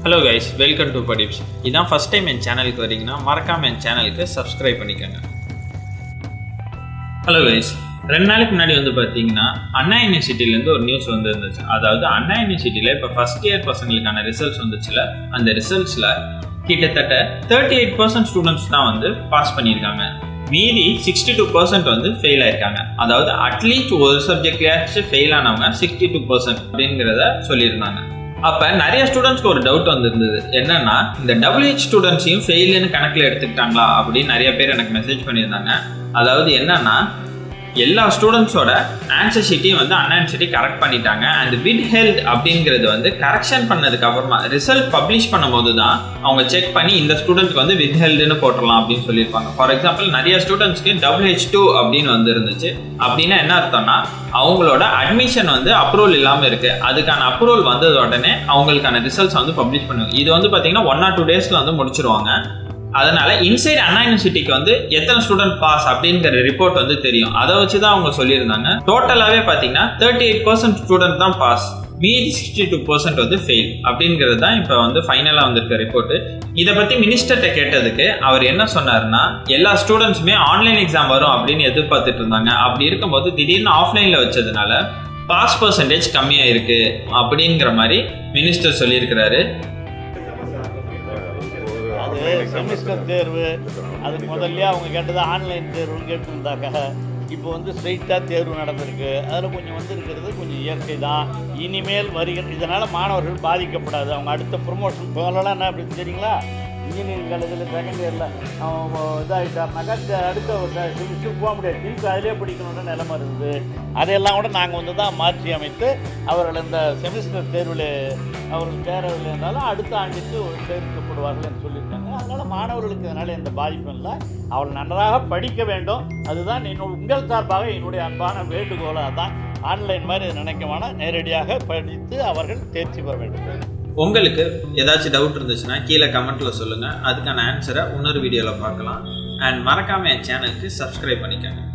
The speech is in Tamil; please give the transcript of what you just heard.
ஹலோ கைஸ் வெல்கம் டு படிப்ஸ் இதான் ஃபஸ்ட் டைம் என் சேனலுக்கு வரீங்கன்னா மறக்காம என் சேனலுக்கு சப்ஸ்கிரைப் பண்ணிக்கோங்க ஹலோ கைஸ் ரெண்டு நாளைக்கு முன்னாடி வந்து பார்த்தீங்கன்னா அண்ணா யூனிவர்சிட்டிலேருந்து ஒரு நியூஸ் வந்து இருந்துச்சு அதாவது அண்ணா யூனிவர்சிட்டியில் இப்போ ஃபஸ்ட் இயர் பசங்களுக்கான ரிசல்ட்ஸ் வந்துச்சுல அந்த ரிசல்ட்ஸில் கிட்டத்தட்ட தேர்ட்டி எயிட் பர்சன்ட் ஸ்டூடெண்ட்ஸ் தான் வந்து பாஸ் பண்ணியிருக்காங்க மீதி சிக்ஸ்டி டூ பர்சன்ட் வந்து ஃபெயில் ஆயிருக்காங்க அதாவது அட்லீஸ்ட் ஒரு சப்ஜெக்ட்லயாச்சும் ஃபெயில் ஆனவங்க சிக்ஸ்டி டூ பர்சன்ட் அப்படிங்கிறத சொல்லியிருந்தாங்க அப்போ நிறைய ஸ்டூடெண்ட்ஸ்க்கு ஒரு டவுட் வந்திருந்தது என்னன்னா இந்த டபிள்யூஹெச் ஸ்டூடெண்ட்ஸையும் ஃபெயிலுன்னு கணக்கில் எடுத்துக்கிட்டாங்களா அப்படின்னு நிறைய பேர் எனக்கு மெசேஜ் பண்ணியிருந்தாங்க அதாவது என்னன்னா எல்லா ஸ்டூடெண்ட்ஸோட ஆன்சர் ஷீட்டையும் வந்து அன் ஷீட்டை கரெக்ட் பண்ணிட்டாங்க அண்ட் வித் ஹெல்த் அப்படிங்கிறது வந்து கரெக்ஷன் பண்ணதுக்கு அப்புறமா ரிசல்ட் பப்ளிஷ் பண்ணும்போது தான் அவங்க செக் பண்ணி இந்த ஸ்டூடெண்ட்க்கு வந்து வித் ஹெல்த்னு போட்டுடலாம் அப்படின்னு சொல்லியிருப்பாங்க ஃபார் எக்ஸாம்பிள் நிறைய ஸ்டூடெண்ட்ஸ்க்கு டபிள்யூஹெச் டூ அப்படின்னு வந்து இருந்துச்சு அப்படின்னா என்ன அர்த்தம்னா அவங்களோட அட்மிஷன் வந்து அப்ரூவல் இல்லாமல் இருக்கு அதுக்கான அப்ரூவல் வந்தது உடனே அவங்களுக்கான ரிசல்ட்ஸ் வந்து பப்ளிஷ் பண்ணுவாங்க இது வந்து பார்த்தீங்கன்னா ஒன் ஆர் டூ டேஸ்ல வந்து முடிச்சிருவாங்க அதனால இன்சைட் அண்ணா யூனிவர்சிட்டிக்கு வந்து எத்தனை ஸ்டூடெண்ட் பாஸ் அப்படிங்கிற ரிப்போர்ட் வந்து தெரியும் அதை வச்சு தான் அவங்க சொல்லியிருந்தாங்க டோட்டலாகவே பார்த்தீங்கன்னா தேர்ட்டி எயிட் பர்சன்ட் ஸ்டூடெண்ட் தான் பாஸ் மீதி சிக்ஸ்டி டூ பர்சன்ட் வந்து ஃபெயில் அப்படிங்கிறது தான் இப்போ வந்து ஃபைனலாக வந்திருக்க ரிப்போர்ட்டு இதை பற்றி மினிஸ்டர்கிட்ட கேட்டதுக்கு அவர் என்ன சொன்னார்னா எல்லா ஸ்டூடெண்ட்ஸுமே ஆன்லைன் எக்ஸாம் வரும் அப்படின்னு எதிர்பார்த்துட்டு இருந்தாங்க அப்படி இருக்கும்போது திடீர்னு ஆஃப்லைனில் வச்சதுனால பாஸ் பர்சன்டேஜ் கம்மியாக இருக்கு அப்படிங்கிற மாதிரி மினிஸ்டர் சொல்லியிருக்கிறாரு அது செமிஸ்டர் தேர்வு அதுக்கு முதல்ல அவங்க கேட்டது ஆன்லைன் தேர்வுன்னு கேட்டிருந்தாக்க இப்போ வந்து ஸ்ட்ரைட்டாக தேர்வு நடந்திருக்கு அதில் கொஞ்சம் வந்திருக்கிறது கொஞ்சம் இயற்கை தான் இனிமேல் வருகிற இதனால் மாணவர்கள் பாதிக்கப்படாது அவங்க அடுத்த ப்ரொமோஷன் போகலாம் என்ன அப்படின்னு தெரியுங்களா இன்ஜினியரிங் காலேஜில் செகண்ட் இயரில் அவன் இதாகிட்டாருனாக்கா அடுத்த செமிஸ்டர் போக முடியாது திருப்பி அதிலே படிக்கணுன்ற நிலைமை இருந்தது அதையெல்லாம் கூட நாங்கள் வந்து தான் மாற்றி அமைத்து அவர்கள் இந்த செமிஸ்டர் தேர்வில் அவர்கள் தேரவில்லை என்றாலும் அடுத்த ஆண்டுக்கு சேர்க்கப்படுவார்கள் என்று சொல்லியிருக்காங்க அதனால் மாணவர்களுக்கு இதனால் எந்த பாதிப்பும் இல்லை அவள் நன்றாக படிக்க வேண்டும் அதுதான் என்னோட உங்கள் சார்பாக என்னுடைய அன்பான வேண்டுகோளாக தான் ஆன்லைன் மாதிரி நினைக்க வேணாம் நேரடியாக படித்து அவர்கள் தேர்ச்சி பெற வேண்டும் உங்களுக்கு ஏதாச்சும் டவுட் இருந்துச்சுன்னா கீழே கமெண்ட்ல சொல்லுங்க அதுக்கான ஆன்சரை இன்னொரு வீடியோவில் பார்க்கலாம் அண்ட் மறக்காம என் சேனலுக்கு சப்ஸ்கிரைப் பண்ணிக்கோங்க